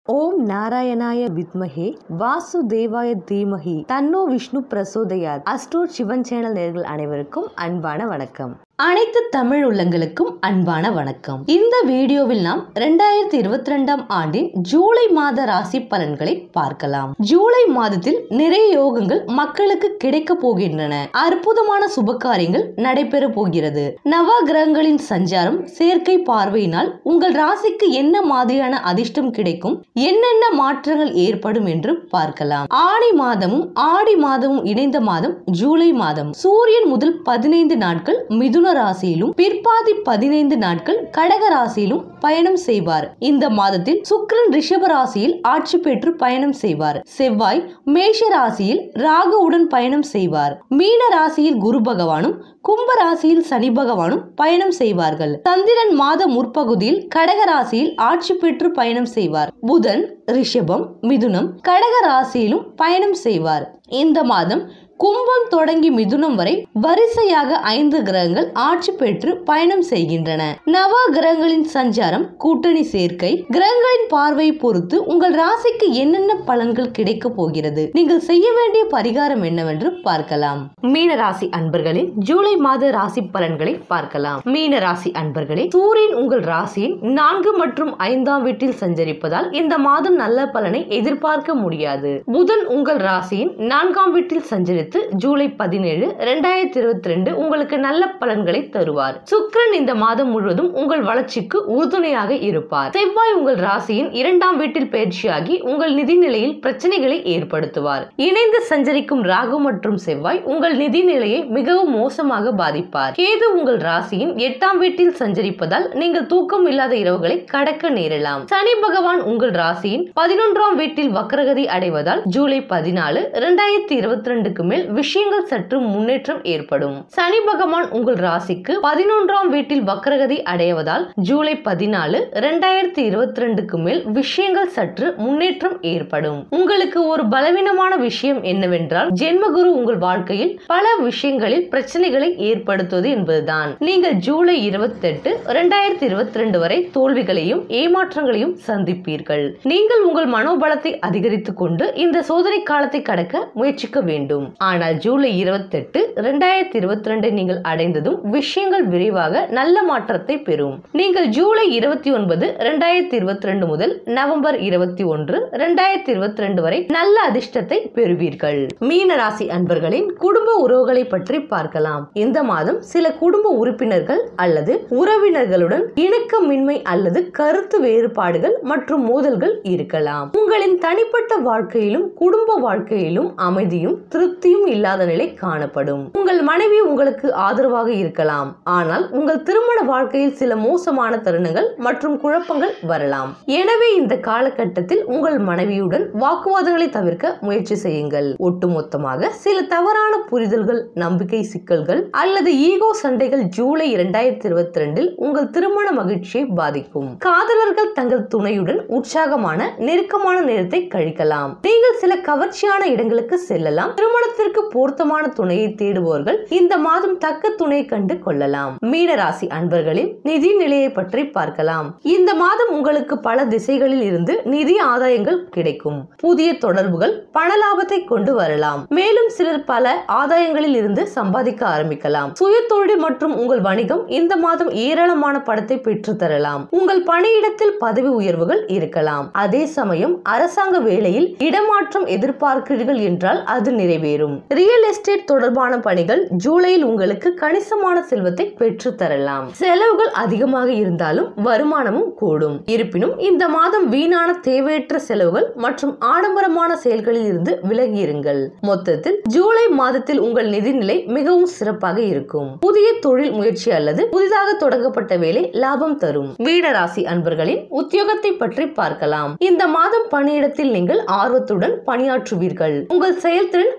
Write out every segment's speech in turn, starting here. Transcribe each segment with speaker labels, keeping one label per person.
Speaker 1: ஓம் நாராயணாய வித்மஹே வாசுதேவாய தீமஹி தன்னோ விஷ்ணு பிரசோதயாத் அஸ்ட்ரோட் சிவன் சேனல் நேர்கள் அனைவருக்கும் அன்பான வணக்கம் அனைத்து தமிழ் உள்ளங்களுக்கும் அன்பான வணக்கம் இந்த வீடியோவில் நாம் ரெண்டாயிரத்தி இருபத்தி ரெண்டாம் ஆண்டின் ஜூலை மாத ராசி பலன்களை பார்க்கலாம் ஜூலை மாதத்தில் நிறைய யோகங்கள் மக்களுக்கு கிடைக்க போகின்றன அற்புதமான சுபகாரியங்கள் நடைபெற போகிறது நவ கிரகங்களின் சஞ்சாரம் சேர்க்கை பார்வையினால் உங்கள் ராசிக்கு என்ன மாதிரியான அதிர்ஷ்டம் கிடைக்கும் என்னென்ன மாற்றங்கள் ஏற்படும் என்று பார்க்கலாம் ஆடி மாதமும் ஆடி மாதமும் இணைந்த மாதம் ஜூலை மாதம் சூரியன் முதல் பதினைந்து நாட்கள் மிதுன ராசியிலும் பிற்பாதி பதினைந்து நாட்கள் கடக ராசியிலும் பயணம் செய்வார் இந்த மாதத்தில் சுக்கிரன் ரிஷப ராசியில் ஆட்சி பெற்று பயணம் செய்வார் செவ்வாய் மேஷ ராசியில் ராகுவுடன் பயணம் செய்வார் மீன ராசியில் குரு பகவானும் கும்ப ராசியில் சனி பகவானும் பயணம் செய்வார்கள் சந்திரன் மாத முற்பகுதியில் கடக ராசியில் ஆட்சி பெற்று பயணம் செய்வார் புதன் ரிஷபம் மிதுனம் கடக ராசியிலும் பயணம் செய்வார் இந்த மாதம் கும்பம் தொடங்கி மிதுனம் வரை வரிசையாக ஐந்து கிரகங்கள் ஆட்சி பெற்று பயணம் செய்கின்றன நவ கிரகங்களின் சஞ்சாரம் கூட்டணி சேர்க்கை கிரகங்களின் பார்வை பொறுத்து உங்கள் ராசிக்கு என்னென்ன பலன்கள் கிடைக்க போகிறது நீங்கள் செய்ய வேண்டிய பரிகாரம் என்னவென்று பார்க்கலாம் மீன ராசி அன்பர்களின் ஜூலை மாத ராசி பலன்களை பார்க்கலாம் மீன ராசி அன்பர்களே சூரியன் உங்கள் ராசியின் நான்கு மற்றும் ஐந்தாம் வீட்டில் சஞ்சரிப்பதால் இந்த மாதம் நல்ல பலனை எதிர்பார்க்க முடியாது புதன் உங்கள் ராசியின் நான்காம் வீட்டில் சஞ்சரித்து ஜூலை பதினேழு இரண்டாயிரத்தி இருபத்தி ரெண்டு உங்களுக்கு நல்ல பலன்களை தருவார் சுக்கிரன் இந்த மாதம் முழுவதும் உங்கள் வளர்ச்சிக்கு உறுதுணையாக இருப்பார் செவ்வாய் உங்கள் ராசியின் இரண்டாம் வீட்டில் பயிற்சியாகி உங்கள் நிதி நிலையில் பிரச்சனைகளை ஏற்படுத்துவார் இணைந்து சஞ்சரிக்கும் ராகு மற்றும் செவ்வாய் உங்கள் நிதி நிலையை மிகவும் மோசமாக பாதிப்பார் கேது உங்கள் ராசியின் எட்டாம் வீட்டில் சஞ்சரிப்பதால் நீங்கள் தூக்கம் இல்லாத இரவுகளை கடக்க நேரலாம் சனி பகவான் உங்கள் ராசியின் பதினொன்றாம் வீட்டில் வக்ரகதி அடைவதால் ஜூலை பதினாலு இரண்டாயிரத்தி இருபத்தி ரெண்டுக்கு மேல் விஷயங்கள் சற்று முன்னேற்றம் ஏற்படும் சனி பகவான் உங்கள் ராசிக்கு பதினொன்றாம் வீட்டில் வக்ரகதி அடைவதால் ஜூலை பதினாலு இரண்டாயிரத்தி இருபத்தி ரெண்டுக்கு மேல் விஷயங்கள் சற்று முன்னேற்றம் ஏற்படும் உங்களுக்கு ஒரு பலவீனமான விஷயம் என்னவென்றால் ஜென்மகுரு உங்கள் வாழ்க்கையில் பல விஷயங்களில் பிரச்சனைகளை ஏற்படுத்துவது என்பதுதான் நீங்கள் ஜூலை இருபத்தி எட்டு இரண்டாயிரத்தி இருபத்தி ரெண்டு வரை தோல்விகளையும் ஏமாற்றங்களையும் சந்திப்பீர்கள் நீங்கள் உங்கள் மனோபலத்தை அதிகரித்துக் கொண்டு இந்த சோதனை காலத்தை கடக்க முயற்சிக்க வேண்டும் ஆனால் ஜூலை இருபத்தி எட்டு இரண்டாயிரத்தி இருபத்தி ரெண்டை நீங்கள் அடைந்ததும் விஷயங்கள் விரைவாக நல்ல மாற்றத்தை பெறும் நீங்கள் ஜூலை இருபத்தி ஒன்பது இரண்டாயிரத்தி இருபத்தி ரெண்டு முதல் நவம்பர் இருபத்தி ஒன்று இரண்டாயிரத்தி இருபத்தி ரெண்டு வரை நல்ல அதிர்ஷ்டத்தை பெறுவீர்கள் மீன ராசி அன்பர்களின் குடும்ப உறவுகளை பற்றி பார்க்கலாம் இந்த மாதம் சில குடும்ப உறுப்பினர்கள் அல்லது உறவினர்களுடன் இணக்கமின்மை அல்லது கருத்து வேறுபாடுகள் மற்றும் மோதல்கள் இருக்கலாம் உங்களின் தனிப்பட்ட வாழ்க்கையிலும் குடும்ப வாழ்க்கையிலும் அமைதியும் திருப்தியும் இல்லாத நிலை காணப்படும் உங்கள் மனைவி உங்களுக்கு ஆதரவாக இருக்கலாம் ஆனால் உங்கள் திருமண வாழ்க்கையில் சில மோசமான தருணங்கள் மற்றும் குழப்பங்கள் வரலாம் எனவே இந்த காலகட்டத்தில் உங்கள் மனைவியுடன் வாக்குவாதங்களை தவிர்க்க முயற்சி செய்யுங்கள் ஒட்டுமொத்தமாக சில தவறான புரிதல்கள் நம்பிக்கை சிக்கல்கள் அல்லது ஈகோ சண்டைகள் ஜூலை இரண்டாயிரத்தி இருபத்தி ரெண்டில் உங்கள் திருமண மகிழ்ச்சியை பாதிக்கும் காதலர்கள் தங்கள் துணையுடன் உற்சாகமான நெருக்கமான நேரத்தை கழிக்கலாம் நீங்கள் சில கவர்ச்சியான இடங்களுக்கு செல்லலாம் திருமணத்திற்கு பொருத்தமான துணையை தேடுபவர்கள் இந்த மாதம் தக்க துணை கண்டு கொள்ளலாம் மீனராசி அன்பர்களின் நிதி நிலையை பற்றி பார்க்கலாம் இந்த மாதம் உங்களுக்கு பல திசைகளில் இருந்து நிதி ஆதாயங்கள் கிடைக்கும் புதிய தொடர்புகள் பண லாபத்தை கொண்டு வரலாம் மேலும் சிலர் பல ஆதாயங்களில் இருந்து சம்பாதிக்க ஆரம்பிக்கலாம் சுய தொழில் மற்றும் உங்கள் வணிகம் இந்த மாதம் ஏராளமான பணத்தை பெற்று தரலாம் உங்கள் பணியிடத்தில் பதவி உயர்வுகள் இருக்கலாம் அதே சமயம் அரசாங்க வேலையில் இடமாற்றம் எதிர்பார்க்கிறீர்கள் என்றால் அது நிறைவேறும் ரியல் எஸ்டேட் தொடர்பான பணிகள் ஜூலையில் உங்களுக்கு கணிசமான செல்வத்தை பெற்று தரலாம் செலவுகள் அதிகமாக இருந்தாலும் வருமானமும் கூடும் இருப்பினும் இந்த மாதம் வீணான தேவையற்ற செலவுகள் மற்றும் ஆடம்பரமான செயல்களில் இருந்து விலகியிருங்கள் மொத்தத்தில் ஜூலை மாதத்தில் உங்கள் நிதிநிலை மிகவும் சிறப்பாக இருக்கும் புதிய தொழில் முயற்சி அல்லது புதிதாக தொடங்கப்பட்ட வேலை லாபம் தரும் வீடராசி அன்பர்களின் உத்தியோகத்தை பற்றி பார்க்கலாம் இந்த மாதம் பணியிடத்தில் நீங்கள் ஆர்வத்துடன் பணியாற்றுவீர்கள் உங்கள் செயல்திறன் அதிகரிக்கும்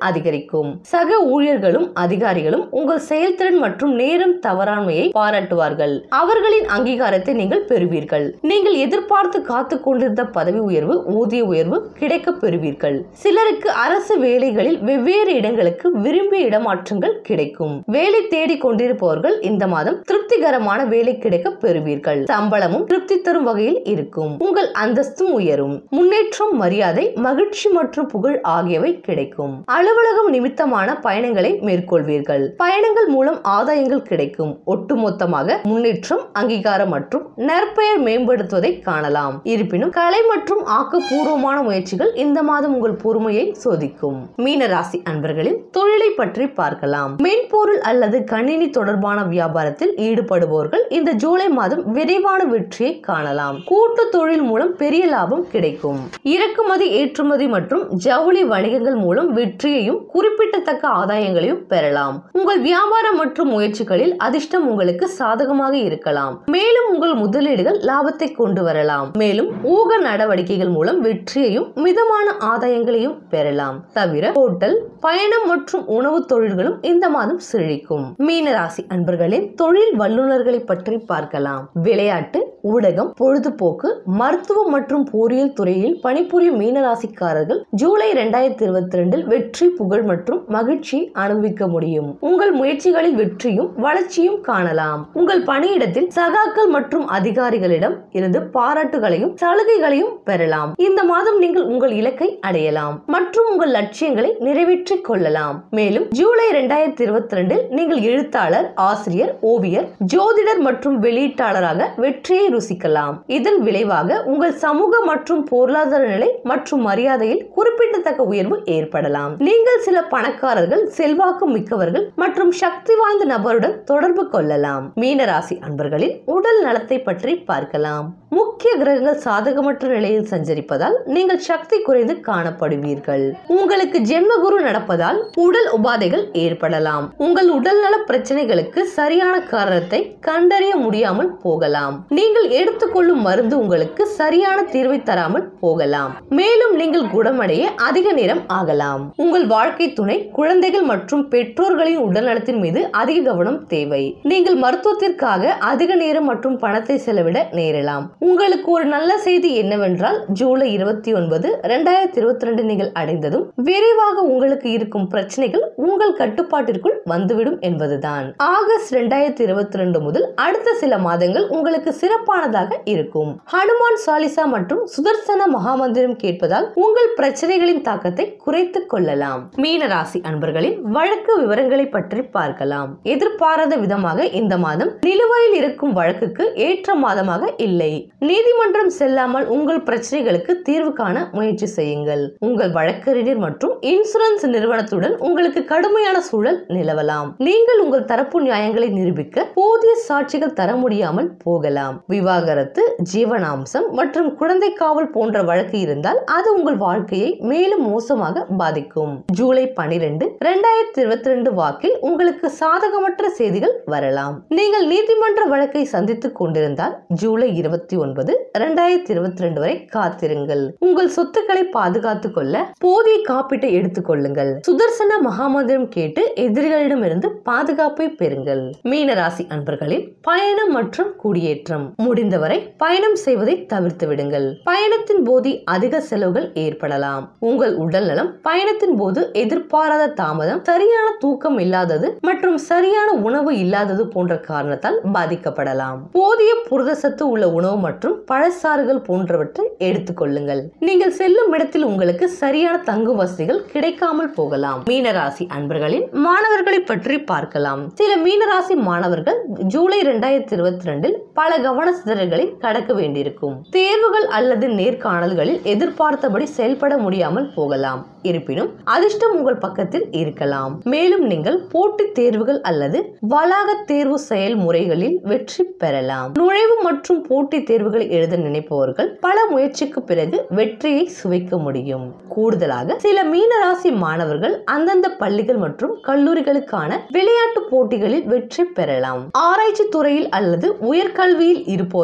Speaker 1: கிடைக்கும் சக ஊழியர்களும் அதிகாரிகளும் உங்கள் செயல்திறன் மற்றும் நேரம் தவறாண்மையை பாராட்டுவார்கள் அவர்களின் அங்கீகாரத்தை நீங்கள் பெறுவீர்கள் நீங்கள் எதிர்பார்த்து காத்து கொண்டிருந்த பதவி உயர்வு ஊதிய உயர்வு கிடைக்க பெறுவீர்கள் சிலருக்கு அரசு வேலைகளில் வெவ்வேறு இடங்களுக்கு விரும்பிய இடமாற்றங்கள் கிடைக்கும் வேலை தேடிக் கொண்டிருப்பவர்கள் இந்த மாதம் திருப்திகரமான வேலை கிடைக்க பெறுவீர்கள் சம்பளமும் திருப்தி தரும் வகையில் இருக்கும் உங்கள் அந்தஸ்தும் உயரும் முன்னேற்றம் மரியாதை மகிழ்ச்சி மற்றும் புகழ் ஆகியவை கிடைக்கும் அலுவலகம் நிமித்தமான பயணங்களை மேற்கொள்வீர்கள் பயணங்கள் மூலம் ஆதாயங்கள் கிடைக்கும் ஒட்டுமொத்தமாக முன்னேற்றம் அங்கீகாரம் மற்றும் நற்பெயர் மேம்படுத்துவதை காணலாம் இருப்பினும் கலை மற்றும் ஆக்கப்பூர்வமான முயற்சிகள் இந்த மாதம் உங்கள் பொறுமையை சோதிக்கும் மீன ராசி அன்பர்களின் தொழிலை பற்றி பார்க்கலாம் மென்பொருள் அல்லது கணினி தொடர்பான வியாபாரத்தில் ஈடுபடுபவர்கள் இந்த ஜூலை மாதம் விரைவான வெற்றியை காணலாம் கூட்டு தொழில் மூலம் பெரிய லாபம் கிடைக்கும் இறக்குமதி ஏற்றுமதி மற்றும் ஜவுளி வணிகங்கள் மூலம் வெற்றியையும் குறிப்பிடத்தக்க ஆதாயங்களையும் பெறலாம் உங்கள் வியாபாரம் மற்றும் முயற்சிகளில் அதிர்ஷ்டம் உங்களுக்கு சாதகமாக இருக்கலாம் மேலும் உங்கள் முதலீடுகள் லாபத்தை கொண்டு வரலாம் மேலும் ஊக நடவடிக்கைகள் மூலம் வெற்றியையும் மிதமான ஆதாயங்களையும் பெறலாம் தவிர ஹோட்டல் பயணம் மற்றும் உணவு தொழில்களும் இந்த மாதம் செழிக்கும் மீனராசி அன்பர்களின் தொழில் வல்லுநர்களை பற்றி பார்க்கலாம் விளையாட்டு ஊடகம் பொழுதுபோக்கு மருத்துவம் மற்றும் பொறியியல் துறையில் பணிபுரியும் மீனராசிக்காரர்கள் ஜூலை இரண்டாயிரத்தி இருபத்தி ரெண்டில் வெற்றி புகழ் மற்றும் மகிழ்ச்சி அனுபவிக்க முடியும் உங்கள் முயற்சிகளில் வெற்றியும் வளர்ச்சியும் காணலாம் உங்கள் பணியிடத்தில் சகாக்கள் மற்றும் அதிகாரிகளிடம் இருந்து பாராட்டுகளையும் சலுகைகளையும் பெறலாம் இந்த மாதம் நீங்கள் உங்கள் இலக்கை அடையலாம் மற்றும் உங்கள் லட்சியங்களை நிறைவேற்றிக் கொள்ளலாம் மேலும் ஜூலை இரண்டாயிரத்தி இருபத்தி ரெண்டில் நீங்கள் எழுத்தாளர் ஆசிரியர் ஓவியர் ஜோதிடர் மற்றும் வெளியீட்டாளராக வெற்றியை ருசிக்கலாம் இதன் விளைவாக உங்கள் சமூக மற்றும் பொருளாதார நிலை மற்றும் மரியாதையில் குறிப்பிடத்தக்க உயர்வு ஏற்படலாம் நீங்கள் சில பணக்காரர்கள் செல்வாக்கு மிக்கவர்கள் மற்றும் சக்தி வாய்ந்த நபருடன் தொடர்பு கொள்ளலாம் மீனராசி அன்பர்களின் உடல் நலத்தை பற்றி பார்க்கலாம் முக்கிய கிரகங்கள் சாதகமற்ற நிலையில் சஞ்சரிப்பதால் நீங்கள் சக்தி குறைந்து காணப்படுவீர்கள் உங்களுக்கு ஜென்மகுரு நடப்பதால் உடல் உபாதைகள் ஏற்படலாம் உங்கள் உடல்நல பிரச்சனைகளுக்கு சரியான காரணத்தை கண்டறிய முடியாமல் போகலாம் நீங்கள் எடுத்துக்கொள்ளும் மருந்து உங்களுக்கு சரியான தீர்வை தராமல் போகலாம் மேலும் நீங்கள் குணமடைய அதிக நேரம் ஆகலாம் உங்கள் வாழ்க்கை துணை குழந்தைகள் மற்றும் பெற்றோர்களின் உடல்நலத்தின் மீது அதிக கவனம் தேவை நீங்கள் மருத்துவத்திற்காக அதிக நேரம் மற்றும் பணத்தை செலவிட நேரலாம் உங்களுக்கு ஒரு நல்ல செய்தி என்னவென்றால் ஜூலை இருபத்தி ஒன்பது இரண்டாயிரத்தி இருபத்தி ரெண்டு நீங்கள் அடைந்ததும் விரைவாக உங்களுக்கு இருக்கும் பிரச்சனைகள் உங்கள் கட்டுப்பாட்டிற்குள் வந்துவிடும் என்பதுதான் ஆகஸ்ட் இரண்டாயிரத்தி இருபத்தி ரெண்டு முதல் அடுத்த சில மாதங்கள் உங்களுக்கு சிறப்பானதாக இருக்கும் ஹனுமான் சாலிசா மற்றும் சுதர்சன மகாமந்திரம் கேட்பதால் உங்கள் பிரச்சனைகளின் தாக்கத்தை குறைத்துக் கொள்ளலாம் மீன ராசி அன்பர்களின் வழக்கு விவரங்களை பற்றி பார்க்கலாம் எதிர்பாராத விதமாக இந்த மாதம் நிலுவையில் இருக்கும் வழக்குக்கு ஏற்ற மாதமாக இல்லை நீதிமன்றம் செல்லாமல் உங்கள் பிரச்சனைகளுக்கு தீர்வு காண முயற்சி செய்யுங்கள் உங்கள் வழக்கறிஞர் மற்றும் இன்சூரன்ஸ் நிறுவனத்துடன் உங்களுக்கு கடுமையான சூழல் நிலவலாம் நீங்கள் உங்கள் தரப்பு நியாயங்களை நிரூபிக்க போதிய சாட்சிகள் தர முடியாமல் போகலாம் விவாகரத்து ஜீவனாம்சம் மற்றும் குழந்தை காவல் போன்ற வழக்கு இருந்தால் அது உங்கள் வாழ்க்கையை மேலும் மோசமாக பாதிக்கும் ஜூலை பனிரெண்டு இரண்டாயிரத்தி இருபத்தி ரெண்டு வாக்கில் உங்களுக்கு சாதகமற்ற செய்திகள் வரலாம் நீங்கள் நீதிமன்ற வழக்கை சந்தித்துக் கொண்டிருந்தால் ஜூலை இருபத்தி ஒன்பது இரண்டாயிரத்தி இருபத்தி ரெண்டு வரை காத்திருங்கள் உங்கள் சொத்துக்களை பாதுகாத்துக் கொள்ள போதிய காப்பீட்டை எடுத்துக் கொள்ளுங்கள் சுதர்சன மகாமந்திரம் கேட்டு எதிரிகளிடமிருந்து பாதுகாப்பை பெறுங்கள் மீனராசி அன்பர்களின் பயணம் மற்றும் குடியேற்றம் முடிந்தவரை பயணம் செய்வதை தவிர்த்து விடுங்கள் பயணத்தின் போது அதிக செலவுகள் ஏற்படலாம் உங்கள் உடல் நலம் பயணத்தின் போது எதிர்பாராத தாமதம் சரியான தூக்கம் இல்லாதது மற்றும் சரியான உணவு இல்லாதது போன்ற காரணத்தால் பாதிக்கப்படலாம் போதிய புரதசத்து உள்ள உணவு மற்றும் பழச்சாறுகள் போன்றவற்றை எடுத்துக்கொள்ளுங்கள் நீங்கள் செல்லும் இடத்தில் உங்களுக்கு சரியான தங்கு வசதிகள் கிடைக்காமல் போகலாம் மீனராசி அன்பர்களின் மாணவர்களை பற்றி பார்க்கலாம் சில மீனராசி மாணவர்கள் ஜூலை இரண்டாயிரத்தி இருபத்தி ரெண்டில் பல கவன சிதறல்களை கடக்க வேண்டியிருக்கும் தேர்வுகள் அல்லது நேர்காணல்களில் எதிர்பார்த்தபடி செயல்பட முடியாமல் போகலாம் இருப்பினும் அதிர்ஷ்டம் உங்கள் பக்கத்தில் இருக்கலாம் மேலும் நீங்கள் போட்டித் தேர்வுகள் அல்லது வளாக தேர்வு செயல்முறைகளில் வெற்றி பெறலாம் நுழைவு மற்றும் போட்டித் தேர்வுகளை எழுத நினைப்பவர்கள் பல முயற்சிக்கு பிறகு வெற்றியை சுவைக்க முடியும் கூடுதலாக சில மீனராசி மாணவர்கள் அந்தந்த பள்ளிகள் மற்றும் கல்லூரிகளுக்கான விளையாட்டு போட்டிகளில் வெற்றி பெறலாம் ஆராய்ச்சி துறையில் அல்லது உயர்கல்வியில் இருப்பவர்கள்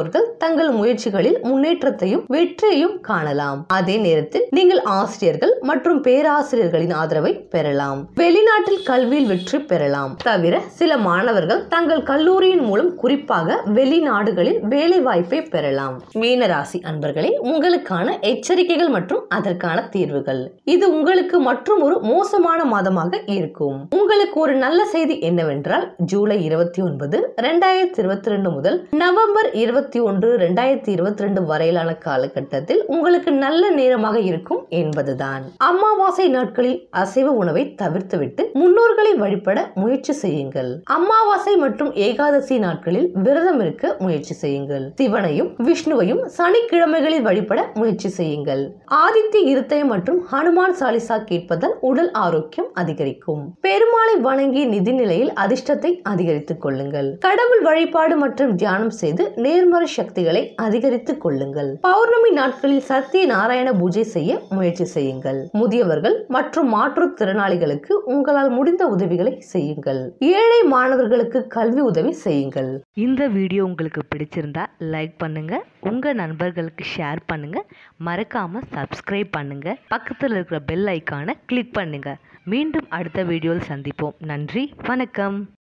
Speaker 1: தங்கள் முயற்சிகளில் முன்னேற்றத்தையும் வெற்றியையும் காணலாம் அதே நேரத்தில் நீங்கள் ஆசிரியர்கள் மற்றும் பேராசிரியர்களின் ஆதரவை பெறலாம் வெளிநாட்டில் கல்வியில் வெற்றி பெறலாம் தவிர சில மாணவர்கள் தங்கள் கல்லூரியின் மூலம் குறிப்பாக வெளிநாடுகளில் வேலை வாய்ப்பை பெறலாம் மீனராசி அன்பர்களே உங்களுக்கான எச்சரிக்கைகள் மற்றும் அதற்கான தீர்வுகள் இது உங்களுக்கு மற்றும் ஒரு மோசமான மாதமாக இருக்கும் உங்களுக்கு ஒரு நல்ல செய்தி என்னவென்றால் ஜூலை இருபத்தி ஒன்பது ரெண்டாயிரத்தி இருபத்தி ரெண்டு முதல் நவம்பர் இருபத்தி ஒன்று ரெண்டாயிரத்தி இருபத்தி ரெண்டு வரையிலான காலகட்டத்தில் உங்களுக்கு நல்ல நேரமாக இருக்கும் என்பதுதான் அமாவாசை நாட்களில் அசைவ உணவை தவிர்த்துவிட்டு முன்னோர்களை வழிபட முயற்சி செய்யுங்கள் அமாவாசை மற்றும் ஏகாதசி நாட்களில் விரதம் இருக்க முயற்சி செய்யுங்கள் சிவனையும் விஷ்ணுவையும் சனிக்கிழமைகளில் வழிபட முயற்சி செய்யுங்கள் ஆதித்ய இருதயம் மற்றும் ஹனுமான் சாலிசா கேட்பதால் உடல் ஆரோக்கியம் அதிகரிக்கும் பெருமாளை வணங்கி நிதி நிலையில் அதிர்ஷ்டத்தை அதிகரித்துக் கொள்ளுங்கள் கடவுள் வழிபாடு மற்றும் தியானம் செய்து நேர்மறை சக்திகளை அதிகரித்துக் கொள்ளுங்கள் பௌர்ணமி நாட்களில் சத்திய நாராயண பூஜை செய்ய முயற்சி செய்யுங்கள் முதியவர்கள் மற்றும் மாற்றுத்திறனாளிகளுக்கு உங்களால் முடிந்த உதவிகளை செய்யுங்கள் ஏழை மாணவர்களுக்கு கல்வி உதவி செய்யுங்கள்
Speaker 2: இந்த வீடியோ உங்களுக்கு பிடிச்சிருந்தா லைக் பண்ணுங்க உங்க நண்பர்களுக்கு ஷேர் பண்ணுங்க மறக்காம சப்ஸ்கிரைப் பண்ணுங்க பக்கத்தில் இருக்கிற பெல் ஐக்கானை கிளிக் பண்ணுங்க மீண்டும் அடுத்த வீடியோவில் சந்திப்போம் நன்றி வணக்கம்